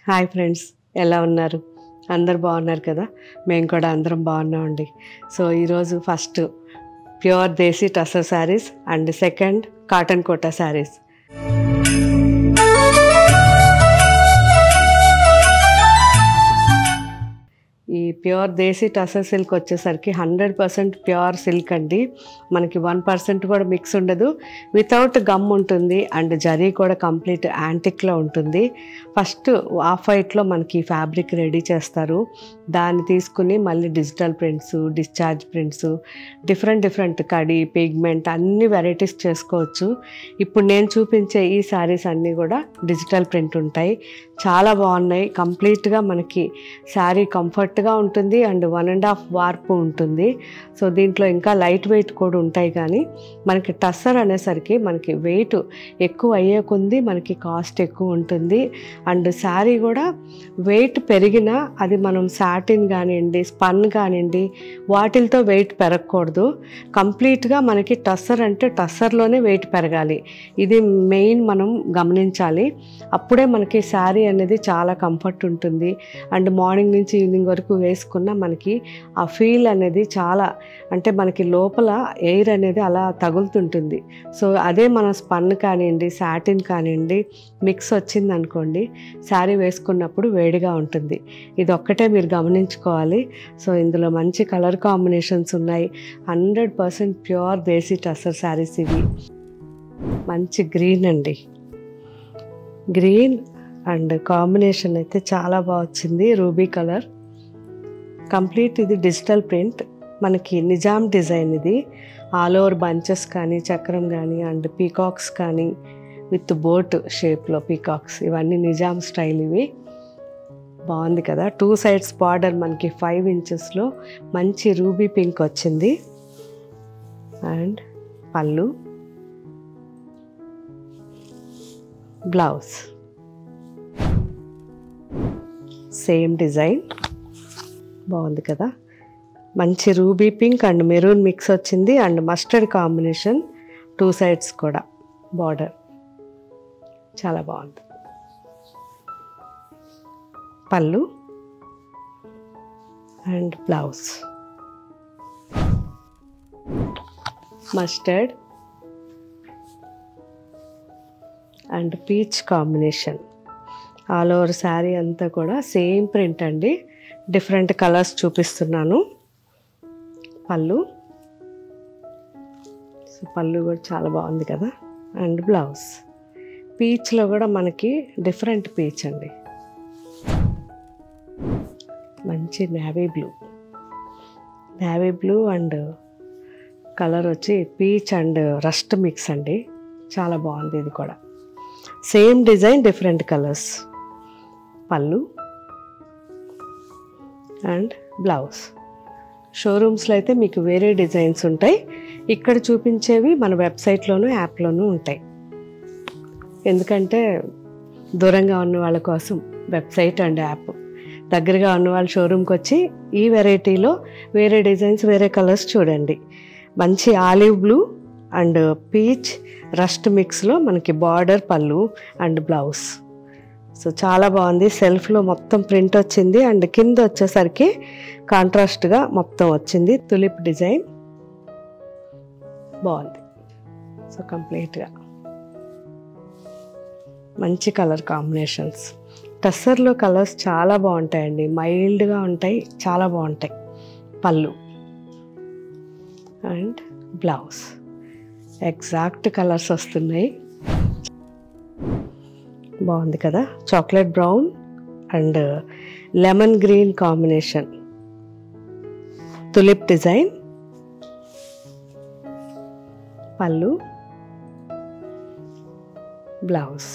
hi friends ఎలా ఉన్నారు అందరు బాగున్నారు కదా మేము కూడా అందరం బాగున్నామండి సో ఈరోజు first pure desi tussar saris and second cotton Kota saris ఈ ప్యూర్ దేశీ టసర్ సిల్క్ వచ్చేసరికి హండ్రెడ్ పర్సెంట్ ప్యూర్ సిల్క్ అండి మనకి వన్ పర్సెంట్ కూడా మిక్స్ ఉండదు వితౌట్ గమ్ ఉంటుంది అండ్ జరీ కూడా కంప్లీట్ యాంటిక్లో ఉంటుంది ఫస్ట్ ఆఫ్ వైట్లో మనకి ఫ్యాబ్రిక్ రెడీ చేస్తారు దాన్ని తీసుకుని మళ్ళీ digital prints discharge prints different different కడి పిగ్మెంట్ అన్ని వెరైటీస్ చేసుకోవచ్చు ఇప్పుడు నేను చూపించే ఈ శారీస్ అన్నీ కూడా డిజిటల్ ప్రింట్ ఉంటాయి చాలా బాగున్నాయి కంప్లీట్గా మనకి శారీ కంఫర్ట్గా ఉంటుంది అండ్ వన్ అండ్ హాఫ్ వార్పు ఉంటుంది సో దీంట్లో ఇంకా లైట్ వెయిట్ కూడా ఉంటాయి కానీ మనకి టస్సర్ అనేసరికి మనకి వెయిట్ ఎక్కువ అయ్యే కొంది మనకి కాస్ట్ ఎక్కువ ఉంటుంది అండ్ శారీ కూడా వెయిట్ పెరిగినా అది మనం సాటిన్ కానివ్వండి స్పన్ కానివ్వండి వాటిలతో వెయిట్ పెరగకూడదు కంప్లీట్గా మనకి టస్సర్ అంటే టస్సర్లోనే వెయిట్ పెరగాలి ఇది మెయిన్ మనం గమనించాలి అప్పుడే మనకి శారీ అనేది చాలా కంఫర్ట్ ఉంటుంది అండ్ మార్నింగ్ నుంచి ఈవినింగ్ వరకు వేసుకున్న మనకి ఆ ఫీల్ అనేది చాలా అంటే మనకి లోపల ఎయిర్ అనేది అలా తగులుతుంటుంది సో అదే మన స్పన్ కానివ్వండి సాటిన్ కానివ్వండి మిక్స్ వచ్చింది అనుకోండి శారీ వేసుకున్నప్పుడు వేడిగా ఉంటుంది ఇది ఒక్కటే మీరు గమనించుకోవాలి సో ఇందులో మంచి కలర్ కాంబినేషన్స్ ఉన్నాయి hundred percent pure desi tussar saris ఇవి మంచి గ్రీన్ అండి గ్రీన్ అండ్ కాంబినేషన్ అయితే చాలా బాగా వచ్చింది రూబీ కలర్ కంప్లీట్ ఇది డిజిటల్ ప్రింట్ మనకి నిజాం డిజైన్ ఇది ఆల్ ఓవర్ బంచెస్ కానీ చక్రం కానీ అండ్ పీకాక్స్ కానీ విత్ బోట్ షేప్లో పీకాక్స్ ఇవన్నీ నిజాం స్టైల్ ఇవి బాగుంది కదా టూ సైడ్స్ బార్డర్ మనకి ఫైవ్ ఇంచెస్లో మంచి రూబీ పింక్ వచ్చింది and pallu blouse same design బాగుంది కదా మంచి ruby pink and maroon mix వచ్చింది and mustard combination two sides కూడా బార్డర్ చాలా బాగుంది pallu and blouse mustard and peach combination all over sari అంతా కూడా సేమ్ ప్రింట్ అండి డిఫరెంట్ కలర్స్ చూపిస్తున్నాను పళ్ళు సో పళ్ళు కూడా చాలా బాగుంది కదా అండ్ బ్లౌజ్ పీచ్లో కూడా మనకి డిఫరెంట్ పీచ్ అండి మంచి navy blue navy blue and colour వచ్చి పీచ్ అండ్ రస్ట్ మిక్స్ అండి చాలా బాగుంది ఇది కూడా same design different colours pallu and blouse షోరూమ్స్లో అయితే మీకు వేరే డిజైన్స్ ఉంటాయి ఇక్కడ చూపించేవి మన వెబ్సైట్లోనూ యాప్లోనూ ఉంటాయి ఎందుకంటే దూరంగా ఉన్న వాళ్ళ కోసం వెబ్సైట్ అండ్ యాప్ దగ్గరగా ఉన్న వాళ్ళ షోరూమ్కి వచ్చి ఈ వెరైటీలో వేరే డిజైన్స్ వేరే కలర్స్ చూడండి మంచి olive blue and peach rust మిక్స్లో మనకి border pallu and blouse so చాలా బాగుంది సెల్ఫ్లో మొత్తం ప్రింట్ వచ్చింది అండ్ కింద వచ్చేసరికి కాంట్రాస్ట్గా మొత్తం వచ్చింది తులిప్ డిజైన్ బాగుంది సో కంప్లీట్గా మంచి కలర్ కాంబినేషన్స్ టస్సర్లో కలర్స్ చాలా బాగుంటాయండి మైల్డ్గా ఉంటాయి చాలా బాగుంటాయి పళ్ళు అండ్ బ్లౌజ్ ఎగ్జాక్ట్ కలర్స్ వస్తున్నాయి బాగుంది కదా chocolate brown and lemon green combination tulip design pallu blouse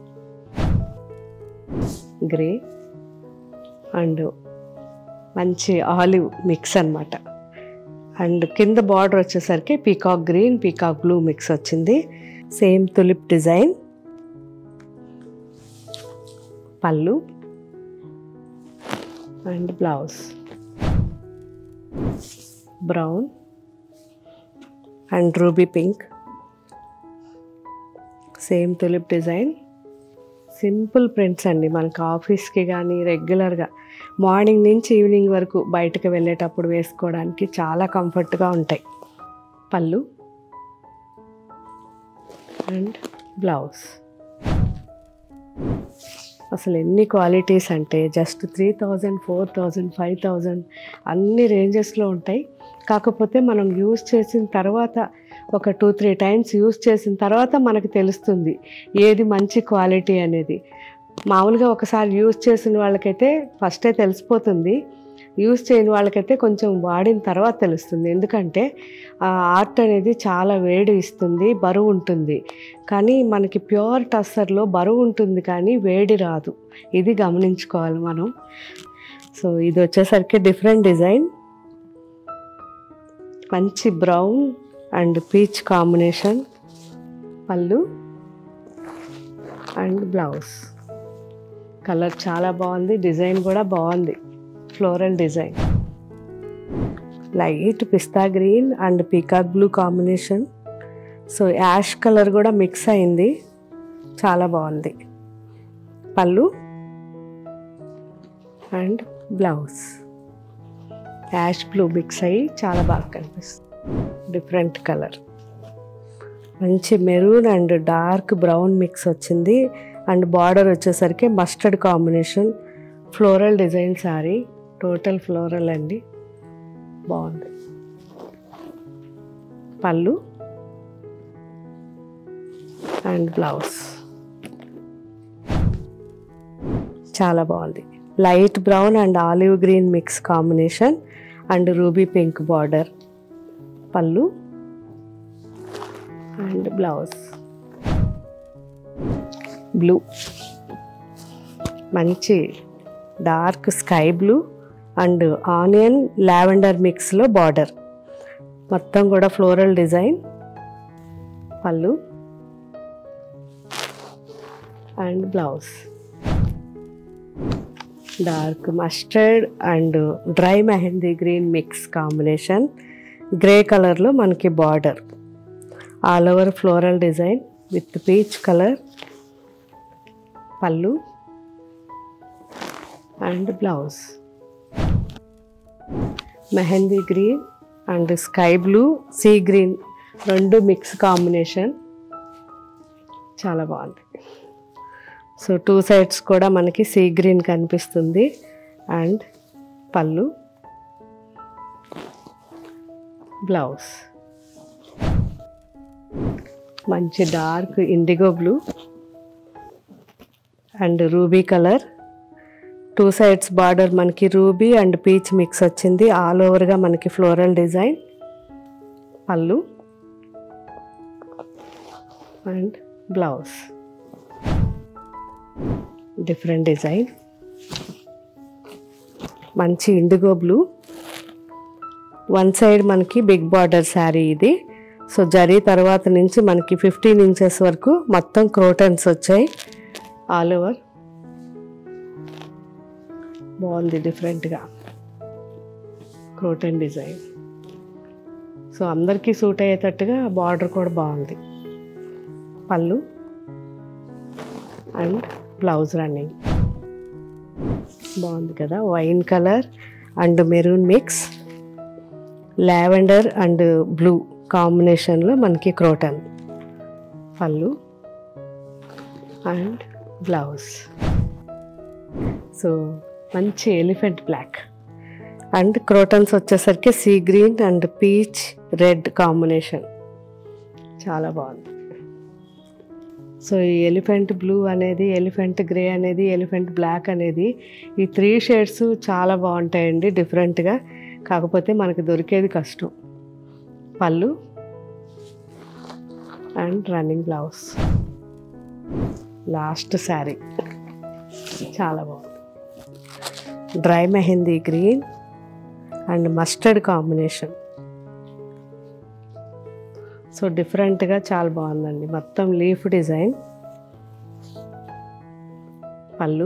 grey and మంచి ఆలివ్ మిక్స్ అనమాట అండ్ కింద బార్డర్ వచ్చేసరికి peacock green peacock blue mix వచ్చింది same tulip design pallu and blouse brown and ruby pink same tulip design simple prints అండి మనకి ఆఫీస్కి కానీ రెగ్యులర్గా మార్నింగ్ నుంచి ఈవినింగ్ వరకు బయటకు వెళ్ళేటప్పుడు వేసుకోవడానికి చాలా కంఫర్ట్గా ఉంటాయి పళ్ళు అండ్ బ్లౌజ్ అసలు ఎన్ని క్వాలిటీస్ అంటే just three thousand four thousand five thousand అన్ని రేంజెస్లో ఉంటాయి కాకపోతే మనం యూజ్ చేసిన తర్వాత ఒక టూ త్రీ టైమ్స్ యూజ్ చేసిన తర్వాత మనకు తెలుస్తుంది ఏది మంచి క్వాలిటీ అనేది మామూలుగా ఒకసారి యూజ్ చేసిన వాళ్ళకైతే ఫస్టే తెలిసిపోతుంది యూజ్ చేయని వాళ్ళకైతే కొంచెం వాడిన తర్వాత తెలుస్తుంది ఎందుకంటే ఆ ఆర్ట్ అనేది చాలా వేడి ఇస్తుంది బరువు ఉంటుంది కానీ మనకి ప్యూర్ టస్సర్లో బరువు ఉంటుంది కానీ వేడి రాదు ఇది గమనించుకోవాలి మనం సో ఇది వచ్చేసరికి డిఫరెంట్ డిజైన్ మంచి brown and peach combination pallu and blouse colour చాలా బాగుంది డిజైన్ కూడా బాగుంది floral design light pista green and peacock blue combination so ash colour కూడా మిక్స్ అయింది చాలా బాగుంది pallu and blouse ash blue mix అయ్యి చాలా బాగా కనిపిస్తుంది డిఫరెంట్ కలర్ మంచి maroon and dark brown mix వచ్చింది అండ్ బార్డర్ వచ్చేసరికి mustard combination floral design sari total floral అండి బాగుంది పళ్ళు అండ్ బ్లౌజ్ చాలా బాగుంది light brown and olive green mix combination and ruby pink border pallu and blouse blue మంచి dark sky blue and onion lavender మిక్స్లో border మొత్తం కూడా floral design pallu and blouse dark mustard and dry mehndi green mix combination grey కలర్లో మనకి border all over floral design with peach colour pallu and blouse mehndi green and sky blue sea green రెండు mix combination చాలా బాగుంది so two sides కూడా మనకి sea green కనిపిస్తుంది and pallu blouse మంచి dark indigo blue and ruby colour two sides border మనకి ruby and peach mix వచ్చింది all ఓవర్గా మనకి floral design pallu and blouse different design మంచి ఇండిగో బ్లూ వన్ సైడ్ మనకి బిగ్ బార్డర్ శారీ ఇది సో జరీ తర్వాత నుంచి మనకి ఫిఫ్టీన్ ఇంచెస్ వరకు మొత్తం క్రోటన్స్ వచ్చాయి ఆల్ ఓవర్ బాగుంది డిఫరెంట్గా క్రోటన్ డిజైన్ సో అందరికీ సూట్ అయ్యేటట్టుగా బార్డర్ కూడా బాగుంది పళ్ళు అండ్ బ్లౌజ్ రన్నింగ్ బాగుంది కదా wine colour and maroon mix lavender and blue కాంబినేషన్లో మనకి croton pallu and blouse so మంచి ఎలిఫెంట్ బ్లాక్ అండ్ క్రోటన్స్ వచ్చేసరికి sea green and peach red combination చాలా బాగుంది సో ఈ ఎలిఫెంట్ బ్లూ అనేది ఎలిఫెంట్ గ్రే అనేది ఎలిఫెంట్ బ్లాక్ అనేది ఈ త్రీ షేడ్స్ చాలా బాగుంటాయండి డిఫరెంట్గా కాకపోతే మనకి దొరికేది కష్టం pallu and running blouse last sari చాలా బాగుంది dry mehndi green and mustard combination so డిఫరెంట్గా చాలా బాగుందండి మొత్తం leaf design pallu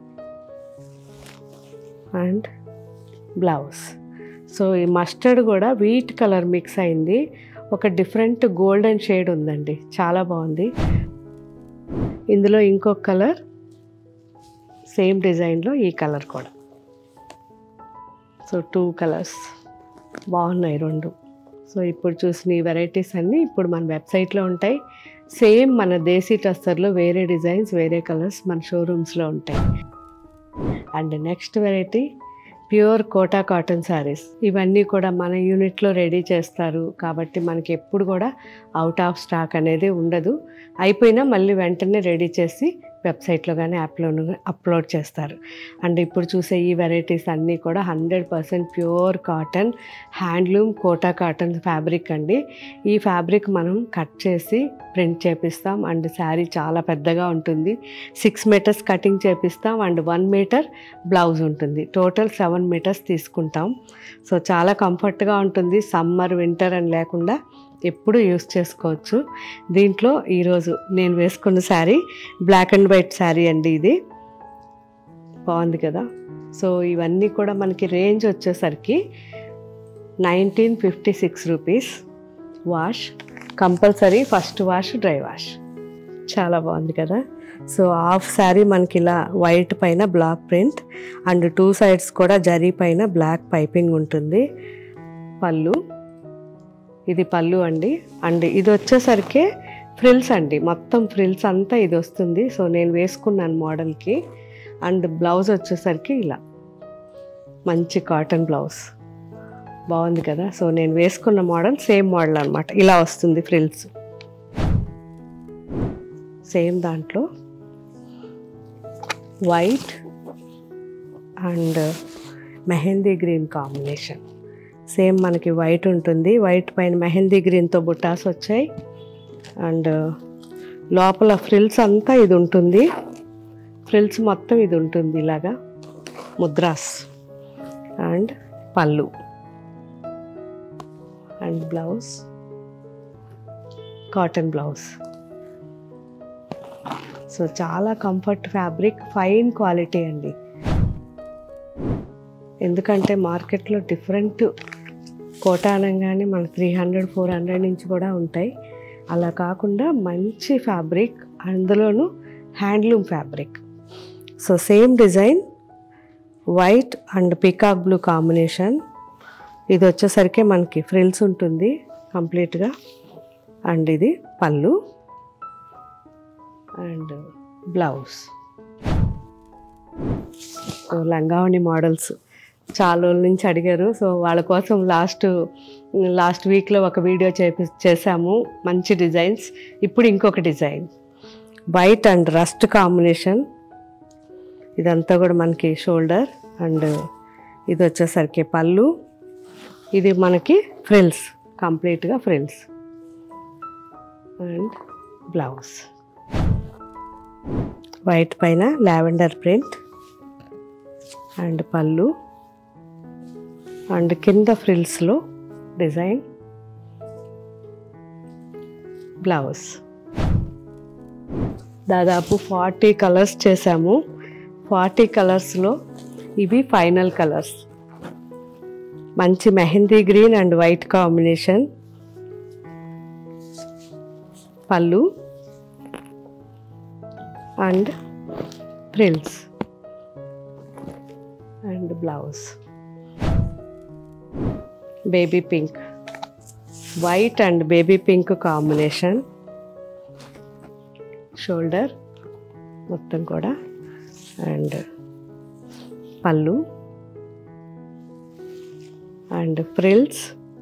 and blouse so ఈ మస్టర్డ్ కూడా వీట్ కలర్ మిక్స్ అయింది ఒక డిఫరెంట్ గోల్డెన్ షేడ్ ఉందండి చాలా బాగుంది ఇందులో ఇంకొక కలర్ సేమ్ డిజైన్లో ఈ కలర్ కూడా సో టూ కలర్స్ బాగున్నాయి రెండు సో ఇప్పుడు చూసిన ఈ వెరైటీస్ అన్నీ ఇప్పుడు మన వెబ్సైట్లో ఉంటాయి సేమ్ మన దేశీ టస్టర్లో వేరే డిజైన్స్ వేరే కలర్స్ మన షోరూమ్స్లో ఉంటాయి and next variety pure Kota cotton saris ఇవన్నీ కూడా మన యూనిట్లో రెడీ చేస్తారు కాబట్టి మనకి ఎప్పుడు కూడా అవుట్ ఆఫ్ స్టాక్ అనేది ఉండదు అయిపోయినా మళ్ళీ వెంటనే రెడీ చేసి వెబ్సైట్లో కానీ యాప్లో అప్లోడ్ చేస్తారు అండ్ ఇప్పుడు చూసే ఈ వెరైటీస్ అన్నీ కూడా hundred percent pure cotton handloom Kota cotton fabric అండి ఈ ఫ్యాబ్రిక్ మనం కట్ చేసి ప్రింట్ చేపిస్తాం అండ్ శారీ చాలా పెద్దగా ఉంటుంది సిక్స్ మీటర్స్ కటింగ్ చేపిస్తాం అండ్ వన్ మీటర్ బ్లౌజ్ ఉంటుంది టోటల్ సెవెన్ మీటర్స్ తీసుకుంటాం సో చాలా కంఫర్ట్గా ఉంటుంది సమ్మర్ వింటర్ అని లేకుండా ఎప్పుడు యూస్ చేసుకోవచ్చు దీంట్లో ఈరోజు నేను వేసుకున్న sari black and white sari అండి ఇది బాగుంది కదా సో ఇవన్నీ కూడా మనకి రేంజ్ వచ్చేసరికి nineteen fifty six rupees wash compulsory first wash dry wash చాలా బాగుంది కదా సో హాఫ్ శారీ మనకి ఇలా వైట్ పైన black print and two sides కూడా జరీ పైన బ్లాక్ పైపింగ్ ఉంటుంది పళ్ళు ఇది పళ్ళు అండి అండ్ ఇది వచ్చేసరికి ఫ్రిల్స్ అండి మొత్తం ఫ్రిల్స్ అంతా ఇది వస్తుంది సో నేను వేసుకున్నాను మోడల్కి అండ్ బ్లౌజ్ వచ్చేసరికి ఇలా మంచి కాటన్ బ్లౌజ్ బాగుంది కదా సో నేను వేసుకున్న మోడల్ సేమ్ మోడల్ అనమాట ఇలా వస్తుంది ఫ్రిల్స్ సేమ్ దాంట్లో white and mehndi green combination same మనకి వైట్ ఉంటుంది వైట్ పైన మెహందీ గ్రీన్తో బుట్టాస్ వచ్చాయి అండ్ లోపల ఫ్రిల్స్ అంతా ఇది ఉంటుంది ఫ్రిల్స్ మొత్తం ఇది ఉంటుంది ఇలాగా Madras and pallu and blouse cotton blouse so చాలా కంఫర్ట్ ఫ్యాబ్రిక్ ఫైన్ క్వాలిటీ అండి ఎందుకంటే మార్కెట్లో డిఫరెంట్ కోటా అనగానే మన త్రీ హండ్రెడ్ ఫోర్ హండ్రెడ్ నుంచి కూడా ఉంటాయి అలా కాకుండా మంచి ఫ్యాబ్రిక్ అందులోనూ handloom fabric so same design white and peacock blue combination ఇది వచ్చేసరికి మనకి ఫ్రిల్స్ ఉంటుంది కంప్లీట్గా అండ్ ఇది పళ్ళు అండ్ బ్లౌజ్ సో లంగావణి మోడల్స్ చాలా రోజుల నుంచి అడిగారు సో వాళ్ళ కోసం లాస్ట్ లాస్ట్ వీక్లో ఒక వీడియో చేపి చేసాము మంచి డిజైన్స్ ఇప్పుడు ఇంకొక design white and rust combination ఇదంతా కూడా మనకి షోల్డర్ అండ్ ఇది వచ్చేసరికి పళ్ళు ఇది మనకి ఫ్రిల్స్ కంప్లీట్గా ఫ్రిల్స్ అండ్ బ్లౌజ్ వైట్ పైన lavender print and pallu and కింద ఫ్రిల్స్లో డిజైన్ బ్లౌజ్ దాదాపు ఫార్టీ కలర్స్ చేసాము ఫార్టీ కలర్స్లో ఇవి ఫైనల్ కలర్స్ మంచి mehndi green and white combination pallu and frills and blouse baby pink white and baby pink combination shoulder మొత్తం కూడా and pallu and frills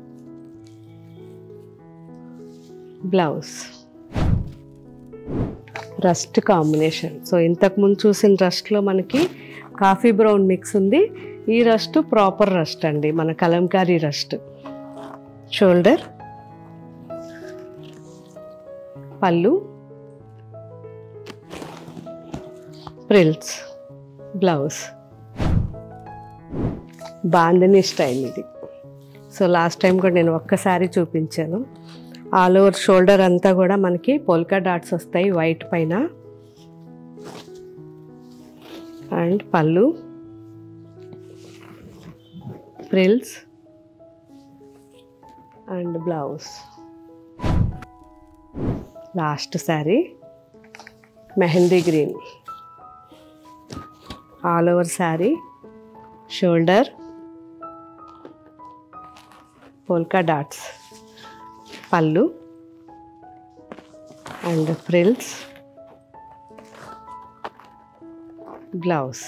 blouse rust combination so ఇంతకుముందు చూసిన రస్ట్లో మనకి కాఫీ బ్రౌన్ మిక్స్ ఉంది ఈ రస్ట్ ప్రాపర్ రస్ట్ అండి మన Kalamkari rust shoulder pallu frills blouse bandhani style ఇది సో లాస్ట్ టైం కూడా నేను ఒక్కసారి చూపించాను ఆల్ ఓవర్ షోల్డర్ అంతా కూడా మనకి పోల్కా డాట్స్ వస్తాయి వైట్ పైన and pallu frills and blouse last sari mehndi green all over sari shoulder polka dots pallu and frills blouse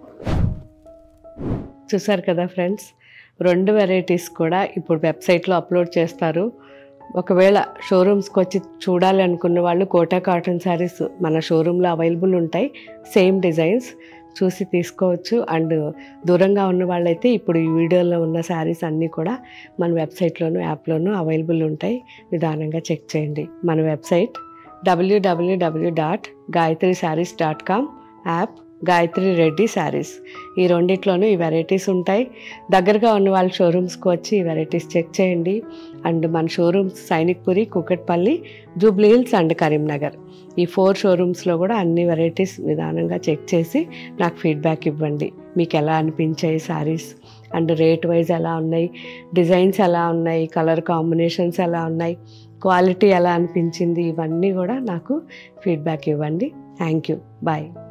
చూసారు కదా ఫ్రెండ్స్ రెండు వెరైటీస్ కూడా ఇప్పుడు వెబ్సైట్లో అప్లోడ్ చేస్తారు ఒకవేళ షోరూమ్స్కి వచ్చి చూడాలి అనుకున్న వాళ్ళు కోటా కాటన్ శారీస్ మన షోరూంలో అవైలబుల్ ఉంటాయి సేమ్ డిజైన్స్ చూసి తీసుకోవచ్చు అండ్ దూరంగా ఉన్న వాళ్ళైతే ఇప్పుడు ఈ వీడియోలో ఉన్న శారీస్ అన్నీ కూడా మన వెబ్సైట్లోను యాప్లోనూ అవైలబుల్ ఉంటాయి నిదానంగా చెక్ చేయండి మన website W W W dot Gayatri sarees dot com app Gayatri Reddy sarees ఈ రెండిట్లోనూ ఈ వెరైటీస్ ఉంటాయి దగ్గరగా ఉన్న వాళ్ళ షోరూమ్స్కి వచ్చి ఈ వెరైటీస్ చెక్ చేయండి అండ్ మన showrooms Sainikpuri Kukatpally Jubilee Hills and Karimnagar ఈ ఫోర్ షోరూమ్స్లో కూడా అన్ని వెరైటీస్ నిదానంగా చెక్ చేసి నాకు ఫీడ్బ్యాక్ ఇవ్వండి మీకు ఎలా అనిపించాయి శారీస్ అండ్ రేట్ వైజ్ ఎలా ఉన్నాయి డిజైన్స్ ఎలా ఉన్నాయి కలర్ కాంబినేషన్స్ ఎలా ఉన్నాయి క్వాలిటీ ఎలా అనిపించింది ఇవన్నీ కూడా నాకు ఫీడ్బ్యాక్ ఇవ్వండి థ్యాంక్ యూ బాయ్